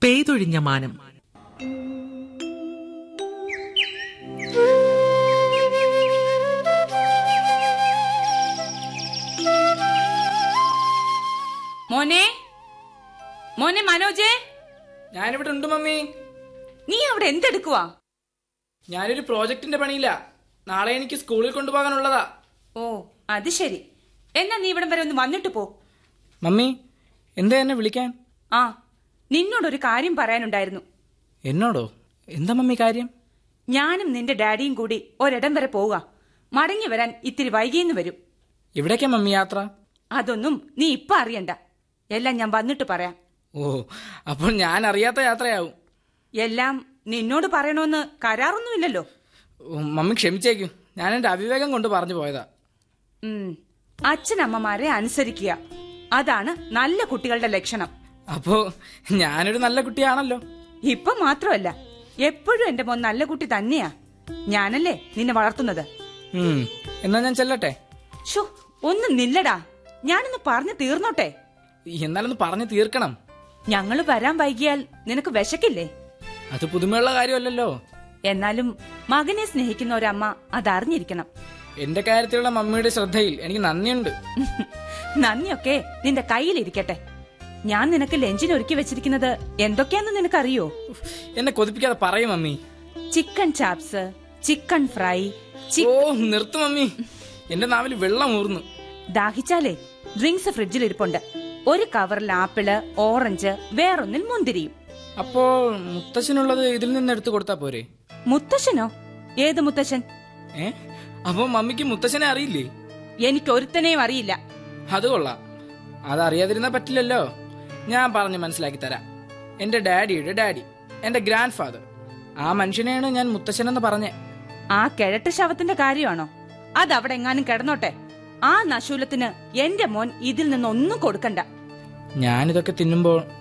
പെയ്തൊഴിഞ്ഞ മാനം മോനെ മോനെ മനോജേ ഞാനിവിടെ ഉണ്ട് മമ്മി നീ അവിടെ എന്തെടുക്കുവാ ഞാനൊരു പ്രോജക്റ്റിന്റെ പണിയില്ല നാളെ എനിക്ക് സ്കൂളിൽ കൊണ്ടുപോകാനുള്ളതാ ഓ അത് ശരി എന്നാ നീ ഇവിടം വരെ ഒന്ന് വന്നിട്ട് പോ മമ്മി എന്താ എന്നെ വിളിക്കാൻ ആ നിന്നോടൊരു കാര്യം പറയാനുണ്ടായിരുന്നു എന്നോടോ എന്താ മമ്മി കാര്യം ഞാനും നിന്റെ ഡാഡിയും കൂടി ഒരിടം വരെ പോവുക മടങ്ങി വരാൻ ഇത്തിരി വൈകിയെന്ന് വരും എവിടേക്കാ മമ്മി യാത്ര അതൊന്നും നീ ഇപ്പൊ അറിയണ്ട എല്ലാം ഞാൻ വന്നിട്ട് പറയാം ഓ അപ്പോൾ ഞാൻ അറിയാത്ത യാത്രയാവും എല്ലാം നിന്നോട് പറയണമെന്ന് കരാറൊന്നുമില്ലല്ലോ ഓ, മമ്മി ക്ഷമിച്ചേക്കും ഞാൻ എന്റെ അവിവേകം കൊണ്ട് പറഞ്ഞു പോയതാ ഉം അച്ഛനമ്മമാരെ അനുസരിക്കുക അതാണ് നല്ല കുട്ടികളുടെ ലക്ഷണം അപ്പോ ഞാനൊരു നല്ല കുട്ടിയാണല്ലോ ഇപ്പൊ മാത്രമല്ല എപ്പോഴും എന്റെ മോൻ നല്ല കുട്ടി തന്നെയാ ഞാനല്ലേ നിന്നെ വളർത്തുന്നത് ഉം എന്നാ ഞാൻ ചെല്ലട്ടെ ഷോ ഒന്ന് നില്ലടാ ഞാനൊന്ന് പറഞ്ഞു തീർന്നോട്ടെ എന്നാലൊന്ന് പറഞ്ഞു തീർക്കണം ഞങ്ങള് വരാൻ വൈകിയാൽ നിനക്ക് വിശക്കില്ലേ അത് പുതുമയുള്ള കാര്യമല്ലല്ലോ എന്നാലും മകനെ സ്നേഹിക്കുന്ന ഒരമ്മ അതറിഞ്ഞിരിക്കണം എന്റെ കാര്യത്തിലുള്ള മമ്മിയുടെ ശ്രദ്ധയിൽ എനിക്ക് നന്ദിയുണ്ട് നന്ദിയൊക്കെ നിന്റെ കയ്യിലിരിക്കട്ടെ ഞാൻ നിനക്ക് ലഞ്ചിന് ഒരുക്കി വെച്ചിരിക്കുന്നത് എന്തൊക്കെയാന്ന് നിനക്കറിയോ ഉഫ്, എന്നെ കൊതിപ്പിക്കാതെ പറയും mummy chicken chops chicken fry ചി- ഓ നിർത്തു മമ്മി എന്റെ നാവിൽ വെള്ളം ഊർന്നു ദാഹിച്ചാലേ ഡ്രിങ്ക്സ് ഫ്രിഡ്ജിൽ ഇരിപ്പുണ്ട് ഒരു കവറിൽ ആപ്പിള് ഓറഞ്ച് വേറൊന്നിൽ മുന്തിരിയും അപ്പോൾ മുത്തശ്ശനുള്ളത് ഇതിൽ നിന്ന് എടുത്തു കൊടുത്താ പോരെ മുത്തശ്ശനോ ഏത് മുത്തശ്ശൻ ഏ അപ്പൊ മമ്മിക്ക് മുത്തശ്ശനെ അറിയില്ലേ എനിക്ക് ഒരുത്തനെയും അറിയില്ല അത് കൊള്ളാം അതറിയാതിരുന്നാ പറ്റില്ലല്ലോ ഞാൻ പറഞ്ഞു മനസ്സിലാക്കി തരാം എന്റെ ഡാഡിയുടെ ഡാഡി എന്റെ ഗ്രാൻഡ് ഫാദർ ആ മനുഷ്യനെയാണ് ഞാൻ മുത്തശ്ശനെന്ന് പറഞ്ഞേ ആ കിഴട്ട് ശവത്തിന്റെ കാര്യമാണോ അതവിടെ എങ്ങാനും കിടന്നോട്ടെ ആ നശൂലത്തിന് എന്റെ മോൻ ഇതിൽ നിന്നൊന്നും കൊടുക്കണ്ട ഞാനിതൊക്കെ തിന്നുമ്പോൾ